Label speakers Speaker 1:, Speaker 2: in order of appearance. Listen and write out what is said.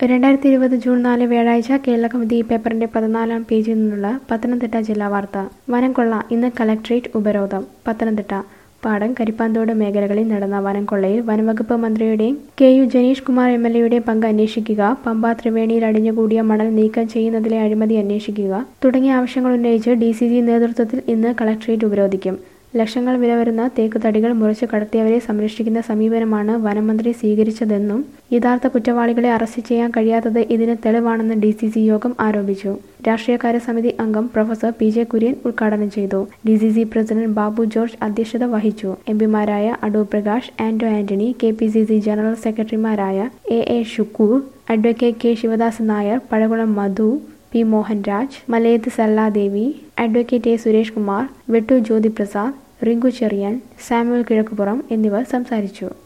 Speaker 1: രണ്ടായിരത്തി ഇരുപത് ജൂൺ നാല് വ്യാഴാഴ്ച കേരള കൗമുദി പേപ്പറിന്റെ പതിനാലാം പേജിൽ നിന്നുള്ള പത്തനംതിട്ട ജില്ലാ വാർത്ത വനം കൊള്ള ഇന്ന് കലക്ട്രേറ്റ് ഉപരോധം പത്തനംതിട്ട പാടം കരിപ്പാന്തോട് മേഖലകളിൽ നടന്ന വനം കൊള്ളയിൽ വനംവകുപ്പ് മന്ത്രിയുടെയും K U Janeesh Kumar M L എയുടെയും പങ്ക് അന്വേഷിക്കുക പമ്പ ത്രിവേണിയിൽ അടിഞ്ഞുകൂടിയ മണൽ നീക്കം ചെയ്യുന്നതിലെ അഴിമതി അന്വേഷിക്കുക തുടങ്ങിയ ആവശ്യങ്ങൾ ഉന്നയിച്ച് ഡി സി ജി നേതൃത്വത്തിൽ ഇന്ന് കളക്ട്രേറ്റ് ഉപരോധിക്കും ലക്ഷങ്ങൾ വില വരുന്ന തേക്ക് തടികൾ മുറിച്ച് കടത്തിയവരെ സംരക്ഷിക്കുന്ന സമീപനമാണ് വനമന്ത്രി സ്വീകരിച്ചതെന്നും യഥാർത്ഥ കുറ്റവാളികളെ അറസ്റ്റ് ചെയ്യാൻ കഴിയാത്തത് ഇതിന് തെളിവാണെന്ന് ഡി സി സി യോഗം ആരോപിച്ചു രാഷ്ട്രീയകാര്യ സമിതി അംഗം പ്രൊഫസർ പി ജെ കുര്യൻ ഉദ്ഘാടനം ചെയ്തു D C C president Babu George അധ്യക്ഷത വഹിച്ചു എംപിമാരായ Adoor Prakash Anto Antony K P C C general സെക്രട്ടറിമാരായ A A Shukkoor advocate K Sivadasan Nair Pazhakulam Madhu P Mohanraj Malayath Salladevi advocate A Suresh Kumar Vettoor Jyothiprasad Rinku Cherian Samuel Kizhakkupuram എന്നിവർ സംസാരിച്ചു